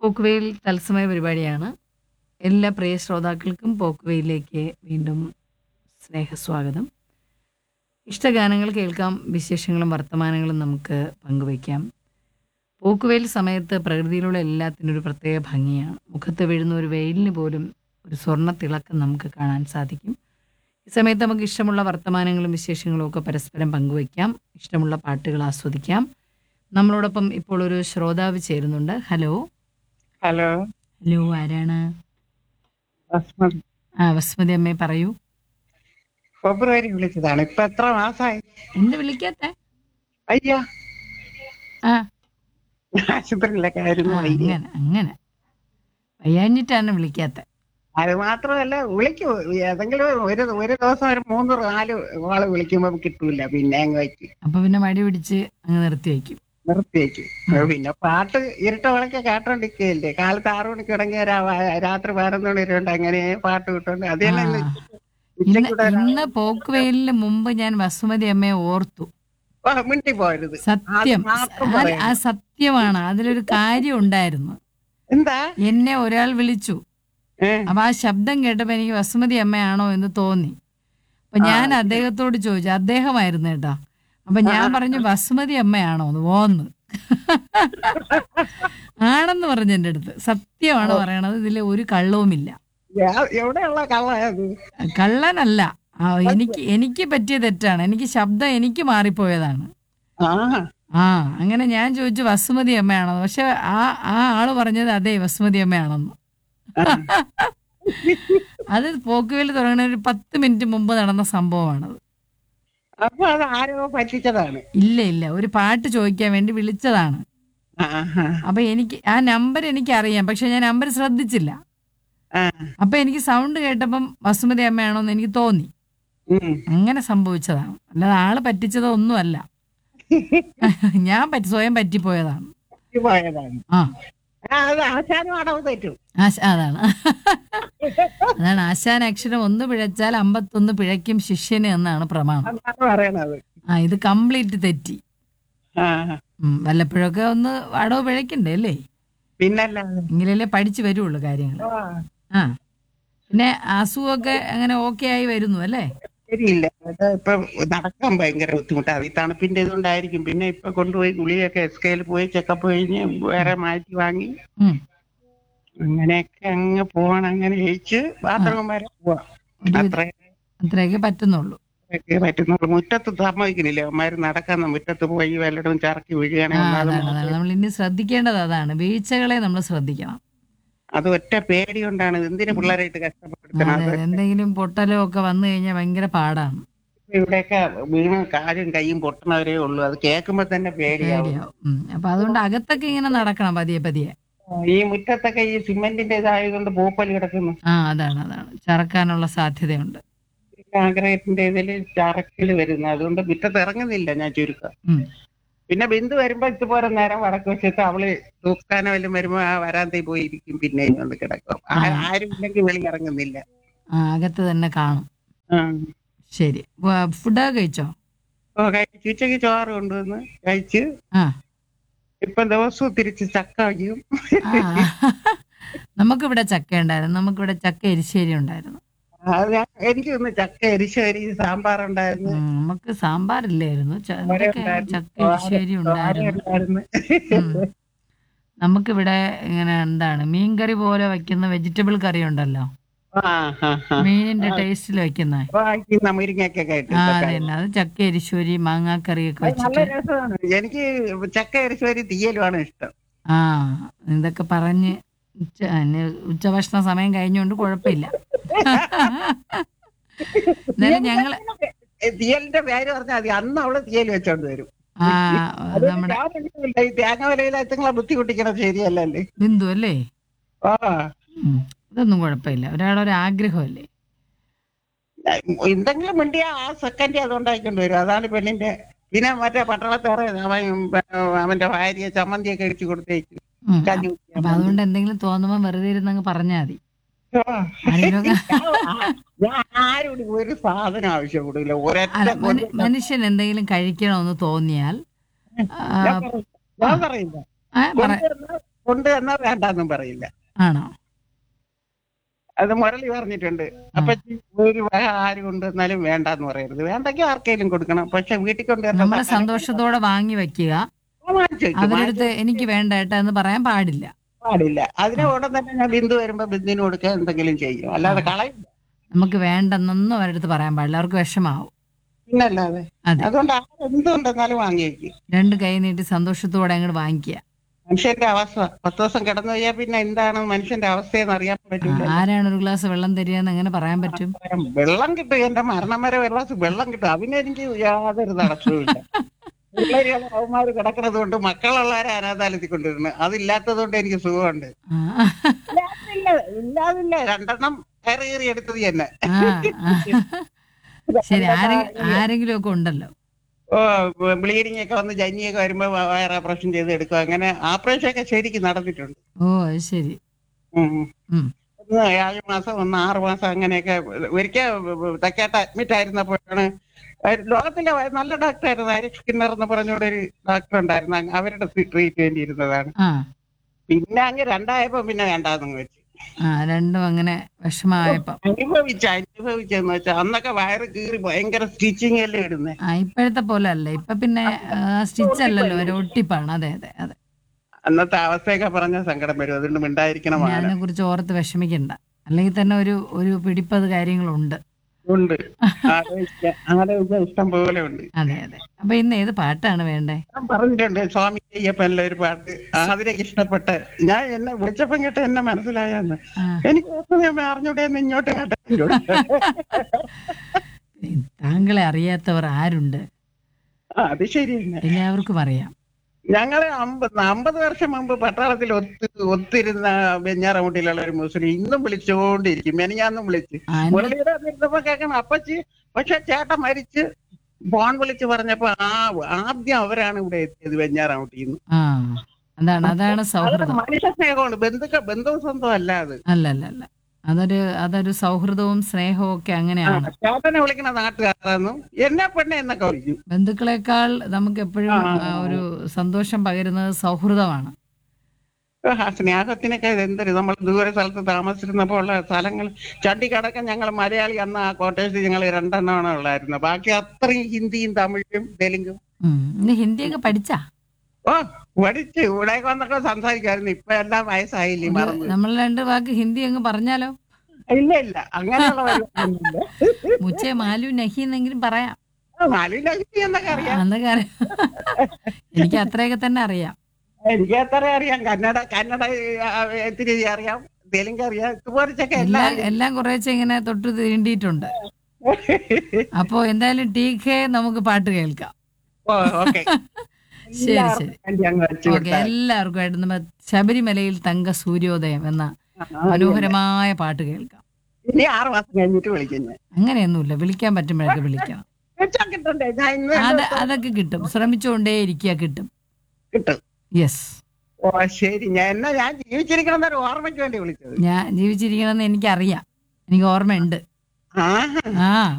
പോക്കുവെയിൽ തത്സമയ പരിപാടിയാണ് എല്ലാ പ്രിയ ശ്രോതാക്കൾക്കും പോക്കുവെയിലേക്ക് വീണ്ടും സ്നേഹസ്വാഗതം ഇഷ്ടഗാനങ്ങൾ കേൾക്കാം വിശേഷങ്ങളും വർത്തമാനങ്ങളും നമുക്ക് പങ്കുവയ്ക്കാം പോക്കുവെയിൽ സമയത്ത് പ്രകൃതിയിലുള്ള എല്ലാത്തിനും ഒരു പ്രത്യേക ഭംഗിയാണ് മുഖത്ത് വീഴുന്ന ഒരു വെയിലിന് പോലും ഒരു സ്വർണ്ണ തിളക്കം നമുക്ക് കാണാൻ സാധിക്കും ഈ സമയത്ത് നമുക്ക് ഇഷ്ടമുള്ള വർത്തമാനങ്ങളും വിശേഷങ്ങളും ഒക്കെ പരസ്പരം പങ്കുവയ്ക്കാം ഇഷ്ടമുള്ള പാട്ടുകൾ ആസ്വദിക്കാം നമ്മളോടൊപ്പം ഇപ്പോൾ ഒരു ശ്രോതാവ് ചേരുന്നുണ്ട് ഹലോ ഹലോ ഹലോ ആരാണ് അസ്മത് ആ വസുമതി അമ്മേ പറയൂ ഫെബ്രുവരി വിളിച്ചതാണ് ഇപ്പൊ എത്ര മാസായി എന്ത് വിളിക്കാത്തെ അയ്യ ആ ആശുപത്രിയിലൊക്കെ ആയിരുന്നു ആ, വൈദ്യ അങ്ങനെ അങ്ങനെ വയ്യാഞ്ഞിട്ടാണ് വിളിക്കാത്തെ അത് മാത്രമല്ല വിളിക്കൂ ഏതെങ്കിലും ഒരു ഒരു ദിവസം ഒരു മൂന്ന് നാല് ആള് വിളിക്കുമ്പോ കിട്ടൂല പിന്നെ അങ്ങ് വെച്ച് അപ്പൊ പിന്നെ മടി പിടിച്ച് അങ്ങ് നിർത്തി വയ്ക്കും നിർത്തി വെക്കും പിന്നെ പാട്ട് ഇരുട്ട വിളക്കെ കേട്ടോണ്ടിരിക്കുകയല്ലേ കാലത്ത് ആറു മണിക്ക് തുടങ്ങിയ രാ- രാത്രി പതിനൊന്ന് മണി വരെ ഉണ്ട് അങ്ങനെ പാട്ട് കിട്ടുന്നുണ്ട് അത് തന്നെ ഇന്ന് ഇന്ന് ഉച്ചയ്ക്കൂടെ ഇന്ന് പോക്കുവെയിലിന് മുമ്പ് ഞാൻ വസുമതി അമ്മയെ ഓർത്തു ആ, മിണ്ടി പോരുത് സത്യം അത് മാത്രം അത് പറയണം. ആ സത്യമാണ് അതിലൊരു കാര്യം ഉണ്ടായിരുന്നു എന്താ എന്നെ ഒരാൾ വിളിച്ചു ഏ, അപ്പൊ ആ ശബ്ദം കേട്ടപ്പോ എനിക്ക് വസുമതി അമ്മയാണോ എന്ന് തോന്നി അപ്പൊ ഞാൻ അദ്ദേഹത്തോട് ചോദിച്ചു അദ്ദേഹമായിരുന്നു കേട്ടോ അപ്പൊ ഞാൻ പറഞ്ഞു വസുമതി അമ്മയാണോ എന്ന് ഓന്ന് ആണെന്ന് പറഞ്ഞു എൻ്റെ അടുത്ത് സത്യമാണ് പറയണത് ഇതിൽ ഒരു കള്ളവുമില്ല എ- എവിടെയുള്ള കള്ളയത് കള്ളനല്ല ആ, എനിക്ക് എനിക്ക് പറ്റിയ തെറ്റാണ് എനിക്ക് ശബ്ദം എനിക്ക് മാറിപ്പോയതാണ് ആ ആ അങ്ങനെ ഞാൻ ചോദിച്ചു വസുമതി അമ്മയാണോ പക്ഷെ ആ ആ ആള് പറഞ്ഞത് അതെ വസുമതി അമ്മയാണെന്ന് അത് പോക്കുവേൽ തുടങ്ങുന്ന ഒരു പത്ത് മിനിറ്റ് മുമ്പ് നടന്ന സംഭവമാണത് അപ്പൊ അത് ആരോ പറ്റിച്ചതാണ് ഇല്ല ഇല്ല ഒരു പാട്ട് ചോദിക്കാൻ വേണ്ടി വിളിച്ചതാണ് ആഹാ. അപ്പൊ എനിക്ക് ആ നമ്പർ എനിക്ക് അറിയാം പക്ഷെ ഞാൻ നമ്പർ ശ്രദ്ധിച്ചില്ല ആ. അപ്പൊ എനിക്ക് സൗണ്ട് കേട്ടപ്പം വസുമതി അമ്മയാണോ എന്ന് എനിക്ക് തോന്നി ഉം. അങ്ങനെ സംഭവിച്ചതാണ് അല്ലാതെ ആള് പറ്റിച്ചതോ ഒന്നുമല്ല ഞാൻ പറ്റി സ്വയം പറ്റിപ്പോയതാണ് പോയതാണ് ആ ആ, അത് ആശാനും അടവ് തെറ്റും ആശ അതാണ് അതാണ് ആശാൻ അക്ഷരം ഒന്ന് പിഴച്ചാൽ അമ്പത്തൊന്ന് പിഴയ്ക്കും ശിഷ്യന് എന്നാണ് പ്രമാണം അതാണ് പറയണത് ആ ഇത് കംപ്ലീറ്റ് തെറ്റി ആ ഉം, വല്ലപ്പോഴൊക്കെ ഒന്ന് അടവ് പിഴയ്ക്കണ്ടേ അല്ലേ പിന്നല്ലാതെ എങ്കിലല്ലേ പഠിച്ചു വരുള്ളൂ കാര്യങ്ങൾ ആ, ആ പിന്നെ അസുഖമൊക്കെ അങ്ങനെ ഓക്കെ ആയി വരുന്നു അല്ലേ ശരിയില്ല അത് ഇപ്പൊ നടക്കാൻ ഭയങ്കര ബുദ്ധിമുട്ടാണ് ഈ തണുപ്പിന്റെ ഇതുകൊണ്ടായിരിക്കും പിന്നെ ഇപ്പൊ കൊണ്ടുപോയി ഗുളിയൊക്കെ എസ്കേയിൽ പോയി ചെക്കപ്പ് കഴിഞ്ഞ് വേറെ മാറ്റി വാങ്ങി ഉം. അങ്ങനെയൊക്കെ അങ്ങ് പോവാൻ അങ്ങനെ ജയിച്ച് ബാത്റൂം വരെ പോവാം ഒരു അത്രേ അത്രയൊക്കെ പറ്റുന്നുള്ളൂ ഒക്കെ പറ്റുന്നുള്ളൂ മുറ്റത്ത് സമ്മതിക്കുന്നില്ല അവന്മാര് നടക്കാൻ മുറ്റത്ത് പോയി വല്ലതും ചറക്കി ആ വീഴുകയാണെങ്കിൽ അതാണ് ഒന്നാമത് അതാണ് നമ്മൾ ഇനി ശ്രദ്ധിക്കേണ്ടത് അതാണ് വീഴ്ചകളെ നമ്മൾ ശ്രദ്ധിക്കണം അത് ഒറ്റ പേടി കൊണ്ടാണ് എന്തിനു പിള്ളേരായിട്ട് കഷ്ടപ്പെടുത്തണം അതെ അത് എന്തെങ്കിലും പൊട്ടലോ ഒക്കെ വന്നു കഴിഞ്ഞാൽ ഭയങ്കര പാടാണ് ഇവിടെയൊക്കെ വീണ് കാലും കൈയും പൊട്ടണവരേ ഉള്ളൂ അത് കേൾക്കുമ്പോ തന്നെ പേടിയാവും പേടിയാവും ഉം. അപ്പൊ അതുകൊണ്ട് അകത്തൊക്കെ ഇങ്ങനെ നടക്കണം പതിയെ പതിയെ ഈ മുറ്റത്തൊക്കെ ഈ സിമെന്റിന്റെ ഇതായതുകൊണ്ട് പൂപ്പൽ കിടക്കുന്നു ആ അതാണ് അതാണ് ചറക്കാനുള്ള സാധ്യതയുണ്ട് കോൺക്രീറ്റിന്റെ ഇതില് ചറക്കല് വരുന്നു അതുകൊണ്ട് മുറ്റത്ത് ഇറങ്ങുന്നില്ല ഞാൻ ചുരുക്കം ഉം. പിന്നെ ബിന്ദു വരുമ്പോ ഇതുപോലെ നേരം വടക്ക് വെച്ചിട്ട് അവള് തൂക്കാനോ വല്ലതും വരുമ്പോ ആ വരാന്തയിൽ പോയി ഇരിക്കും പിന്നെ വന്ന് കിടക്കും ആ- ആരും ഇല്ലെങ്കിൽ വെളി ഇറങ്ങുന്നില്ല ആ അകത്ത് തന്നെ കാണും ആ. ശരി വ- ഫുഡൊക്കെ കഴിച്ചോ ഓ കഴിച്ചു ഉച്ചയ്ക്ക് ചോറ് കൊണ്ടുവന്ന് കഴിച്ച് ആ ഇപ്പൊ ദിവസവും തിരിച്ച് ചക്ക വയ്ക്കും ആ നമുക്കിവിടെ ചക്ക ഉണ്ടായിരുന്നു നമുക്കിവിടെ ചക്ക എരിശ്ശേരി ഉണ്ടായിരുന്നു അത് ഞാൻ എനിക്കൊന്ന് ചക്ക എരിശ്ശേരി സാമ്പാർ ഉണ്ടായിരുന്നു ഉം, നമുക്ക് സാമ്പാറില്ലായിരുന്നു ച- തോരൻ എന്തൊക്കെ ഉണ്ടായിരുന്നു, ചക്ക എരിശ്ശേരി തോരൻ ഉണ്ടായിരുന്നു ഉണ്ടായിരുന്നു ഉം. നമുക്കിവിടെ ഇങ്ങനെ എന്താണ് മീൻകറി പോലെ വെക്കുന്ന വെജിറ്റബിൾ കറി ഉണ്ടല്ലോ ആ, ആ, ആ. മീനിന്റെ ടേസ്റ്റിൽ വെക്കുന്ന വാങ്ങിക്കുന്ന മുരിങ്ങയൊക്കെ ഇട്ട് ആ ഇതൊക്കെ. അതെ തന്നെ അത് ചക്ക എരിശ്ശേരി മാങ്ങാക്കറിയൊക്കെ അത് നല്ല വെച്ചിട്ട് രസമാണ് എനിക്ക് ചക്ക എരിശ്ശേരി തീയലുമാണ് ഇഷ്ടം ആ ഇതൊക്കെ പറഞ്ഞ് ഉച്ച ഇനി ഉച്ചഭക്ഷണ സമയം കഴിഞ്ഞുകൊണ്ട് കുഴപ്പമില്ല എന്നാലും ഞങ്ങള് ഏ, തീയലിന്റെ പേര് പറഞ്ഞാൽ മതി അന്ന് അവള് തീയൽ വെച്ചോണ്ട് വരും ആ അത് നമ്മുടെ ഞാൻ ഒരിക്കലുമില്ല. ഈ തേങ്ങ വിലയിൽ എത്തുങ്ങളെ ബുദ്ധിമുട്ടിക്കണം ശരിയല്ലല്ലേ ബിന്ദു അല്ലേ ആ ഉം. ഇതൊന്നും കുഴപ്പമില്ല ഒരാളൊരു ആഗ്രഹമല്ലേ എന്തെങ്കിലും മിണ്ടിയ ആ സെക്കൻഡ് അതുകൊണ്ടായിക്കൊണ്ട് വരും അതാണ് പെണ്ണിന്റെ പിന്നെ മറ്റേ പട്ടണത്തേറെ അവൻ അവന്റെ ഭാര്യ ചമ്മന്തിയൊക്കെ അടിച്ചു കൊടുത്തേക്കും ഉം. കഞ്ഞി കുടിക്കാൻ അപ്പൊ അതുകൊണ്ട് എന്തെങ്കിലും തോന്നുമ്പോ വെറുതെ ഇരുന്നങ്ങ് പറഞ്ഞാൽ മതി ആ. ആരെങ്കിലുമൊക്കെ ഞാൻ ആരോട് ഒരു സാധനം ആവശ്യപ്പെടില്ല ഒരൊറ്റ അല്ല, മനു- മനുഷ്യൻ എന്തെങ്കിലും കഴിക്കണമെന്ന് തോന്നിയാൽ ആ, ഞാൻ പറയും- ഞാൻ പറയില്ല ആ, പറ കൊണ്ടുവരുന്ന കൊണ്ടുവന്നാ വേണ്ടെന്നും പറയില്ല ആണോ അത് മുരളി പറഞ്ഞിട്ടുണ്ട് അപ്പൊ ഒരു വക ആര് കൊണ്ടുവന്നാലും വേണ്ടെന്ന് പറയരുത് വേണ്ടെങ്കിൽ ആർക്കെങ്കിലും കൊടുക്കണം പക്ഷെ വീട്ടിൽ കൊണ്ടുവരണം നമ്മൾ സന്തോഷത്തോടെ വാങ്ങി വെക്കുക വാങ്ങിച്ചു വെക്കും. അവരടുത്ത് എനിക്ക് വേണ്ട ഏട്ടാ എന്ന് പറയാൻ പാടില്ല പാടില്ല അതിനെ ഉടൻ തന്നെ ഞാൻ ബിന്ദു വരുമ്പോ ബിന്ദുവിന് കൊടുക്കുക എന്തെങ്കിലും ചെയ്യും അല്ലാതെ കളയില്ല നമുക്ക് വേണ്ടെന്നൊന്നും അവരടുത്ത് പറയാൻ പാടില്ല അവർക്ക് വിഷമാവും പിന്നല്ലാതെ അതെ അതുകൊണ്ട് ആരെന്തുണ്ടെന്നാലും വാങ്ങി വെക്കും രണ്ട് കൈ നീട്ടി സന്തോഷത്തോടെ അങ്ങോട്ട് വാങ്ങിക്കുക മനുഷ്യന്റെ അവസ്ഥ പത്ത് ദിവസം കിടന്നു കഴിഞ്ഞാൽ പിന്നെ എന്താണ് മനുഷ്യന്റെ അവസ്ഥയെന്ന് അറിയാൻ ആ, പറ്റില്ല ആരാണ് ഒരു ഗ്ലാസ് വെള്ളം തരികയെന്ന് എങ്ങനെ പറയാൻ പറ്റും വെള്ളം കിട്ടും എന്റെ മരണം വരെ വെള്ളം വെള്ളം കിട്ടും അതിനെനിക്ക് യാതൊരു തടസ്സവുമില്ല പിള്ളേര് അവന്മാര് കിടക്കുന്നത് കൊണ്ട് മക്കളുള്ളവരെ അനാഥാലയത്തിൽ കൊണ്ടിരുന്നു അതില്ലാത്തത് കൊണ്ട് എനിക്ക് സുഖമുണ്ട് ആ, ഇല്ലാതില്ല ഇല്ലാതില്ല രണ്ടെണ്ണം കയറി കയറി എടുത്തത് തന്നെ ആ, ആ. ശരി ആരെ ആരെങ്കിലും ഒക്കെ ഉണ്ടല്ലോ ഓ ബ്ലീഡിംഗ് ഒക്കെ വന്ന് ജന്നിയൊക്കെ വരുമ്പോ വയർ ഓപ്പറേഷൻ ചെയ്ത് എടുക്കും അങ്ങനെ ഓപ്പറേഷൻ ഒക്കെ ശരിക്കും നടന്നിട്ടുണ്ട് ഓ അത് ശരി ഉം. ഉം. ഒന്ന് ഏഴ് മാസം ഒന്ന് ആറ് മാസം അങ്ങനെയൊക്കെ ഒരിക്കൽ തെക്കേട്ട് അഡ്മിറ്റ് ആയിരുന്നപ്പോഴാണ് ഒരു ലോകത്തിലെ നല്ല ഡോക്ടറായിരുന്നു ആരിഫ് സ്കിന്നർ എന്ന് പറഞ്ഞുകൊണ്ട് ഒരു ഡോക്ടർ ഉണ്ടായിരുന്നു അങ്ങ് അവരുടെ ട്രീറ്റ്മെന്റ് ഇരുന്നതാണ് ആ പിന്നെ അങ്ങ് രണ്ടായപ്പോ പിന്നെ വേണ്ടാന്ന് വെച്ചു ആ രണ്ടും അങ്ങനെ വിഷമായപ്പം അനുഭവിച്ച അനുഭവിച്ചെന്ന് വെച്ചാൽ അന്നൊക്കെ വയറ് കീറി ഭയങ്കര സ്റ്റിച്ചിങ് അല്ലേ ഇടുന്നേ ആ ഇപ്പോഴത്തെ പോലെ അല്ല ഇപ്പൊ പിന്നെ സ്റ്റിച്ച് അല്ലല്ലോ ഒരു ഒട്ടിപ്പാണ് അതെ അതെ അതെ അന്നത്തെ അവസ്ഥയൊക്കെ പറഞ്ഞ സങ്കടം വരും അതുകൊണ്ട് മിണ്ടായിരിക്കണം ഞാൻ അതിനെ കുറിച്ച് ഓർത്ത് വിഷമിക്കണ്ട അല്ലെങ്കിൽ തന്നെ ഒരു ഒരു പിടിപ്പത് കാര്യങ്ങളുണ്ട് ഉണ്ട് ആലോചിക്കാൻ ആലോചിക്കാൻ ഇഷ്ടം പോലെ ഉണ്ട് അതെ അതെ അപ്പൊ ഇന്ന് ഏത് പാട്ടാണ് വേണ്ടേ ഞാൻ പറഞ്ഞിട്ടുണ്ട് സ്വാമി അയ്യപ്പനിലെ ഒരു പാട്ട് ആതിരക്ക് ഇഷ്ടപ്പെട്ട ഞാൻ എന്നെ വിളിച്ചപ്പം കേട്ട് എന്നെ മനസ്സിലായെന്ന് ആ എനിക്ക് ഞാൻ അറിഞ്ഞൂടെ എന്ന് ഇങ്ങോട്ട് കേട്ടോ താങ്കളെ അറിയാത്തവർ ആരുണ്ട് അത് ശരി തന്നെ എല്ലാവർക്കും അറിയാം ഞങ്ങള് അമ്പത് അമ്പത് വർഷം മുമ്പ് പട്ടാളത്തിൽ ഒത്ത് ഒത്തിരുന്ന വെഞ്ഞാറമുട്ടിയിലുള്ള ഒരു മുസ്ലിം ഇന്നും വിളിച്ചുകൊണ്ടിരിക്കും മെനിഞ്ഞാന്നും വിളിച്ച് ആ, എന്റെ- മുരളിയുടെ നിന്നപ്പോ കേൾക്കണം അപ്പച്ചി പക്ഷെ ചേട്ടൻ മരിച്ച് ഫോൺ വിളിച്ച് പറഞ്ഞപ്പോ ആ ആദ്യം അവരാണ് ഇവിടെ എത്തിയത് വെഞ്ഞാറമുട്ടിയിൽ നിന്ന് ആ അതാണ് അതാണ് അതൊരു സൗഹൃദം മനുഷ്യ സ്നേഹമാണ് ബന്ധുക്ക ബന്ധു സ്വന്തം അല്ല അത് അല്ല അല്ല അല്ല അതൊരു അതൊരു സൗഹൃദവും സ്നേഹവും ഒക്കെ അങ്ങനെയാണ് ചേട്ടനെ വിളിക്കുന്ന നാട്ടുകാരെന്നും എന്നെ പെണ്ണെ എന്നൊക്കെ വിളിക്കും ബന്ധുക്കളെക്കാൾ നമുക്ക് എപ്പോഴും ആ. ആ, ഒരു സന്തോഷം പകരുന്നത് സൗഹൃദമാണ് ആ സ്നേഹത്തിനൊക്കെ എന്തൊരു നമ്മൾ ദൂരെ സ്ഥലത്ത് താമസിച്ചിരുന്നപ്പോൾ ഉള്ള സ്ഥലങ്ങൾ ചണ്ടിക്കടക്കം ഞങ്ങൾ മലയാളി അന്ന് ആ കോട്ടേഴ്സിൽ ഞങ്ങൾ രണ്ടെണ്ണമാണ് ഉള്ളായിരുന്നു ബാക്കി അത്രയും ഹിന്ദിയും തമിഴും തെലുങ്കും ഉം. ഇനി ഹിന്ദിയൊക്കെ പഠിച്ചാ ഓ പഠിച്ച് ഇവിടേക്ക് വന്നൊക്കെ സംസാരിക്കായിരുന്നു ഇപ്പൊ എല്ലാം വയസ്സായില്ലേ മറന്നു നമ്മൾ രണ്ട് വാക്ക് ഹിന്ദി അങ്ങ് പറഞ്ഞാലോ ഇല്ല ഇല്ല അങ്ങനെയുള്ള പരിപാടിയൊന്നുമില്ല. മുച്ചേ മാലു നഹി എന്നെങ്കിലും പറയാം ആ, മാലിന്യ എന്നൊക്കെ അറിയാം എന്നൊക്കെ അറിയാം എനിക്ക് അത്രയൊക്കെ തന്നെ അറിയാം എനിക്ക് എത്ര അറിയാം കന്നഡ കന്നഡ ആ, ഇത്തിരി അറിയാം തെലുങ്ക് അറിയാം ഇതുപോലൊക്കെ എല്ലാം എല്ലാം എല്ലാം കുറേശ്ശെ ഇങ്ങനെ തൊട്ട് തീണ്ടിയിട്ടുണ്ട് അപ്പോ എന്തായാലും ടീക്കേ നമുക്ക് പാട്ട് കേൾക്കാം ഓ ഓക്കെ ശരി ശരി അങ്ങ് വെച്ച് ഓക്കെ വിട്ടാൽ. എല്ലാവർക്കുമായിട്ട് നമ്മ ശബരിമലയിൽ തങ്ക സൂര്യോദയം എന്ന ആ, മനോഹരമായ പാട്ട് കേൾക്കാം ഇനി ആറ് മാസം കഴിഞ്ഞിട്ട് വിളിക്കും ഞാൻ അങ്ങനെയൊന്നുമില്ല വിളിക്കാൻ പറ്റുമ്പോഴൊക്കെ വിളിക്കണം വിളിച്ചാ കിട്ടണ്ടേ ഞാൻ ഇന്ന് അത് അതൊക്കെ കിട്ടും ശ്രമിച്ചുകൊണ്ടേ ഇരിക്കുക കിട്ടും കിട്ടും യെസ് ഓ ശരി ഞാൻ എന്നാ ഞാൻ ജീവിച്ചിരിക്കണം എന്നൊരു ഓർമ്മയ്ക്ക് വേണ്ടി വിളിച്ചത് ഞാൻ ജീവിച്ചിരിക്കണമെന്ന് എനിക്കറിയാം എനിക്ക് ഓർമ്മയുണ്ട് ആ ആ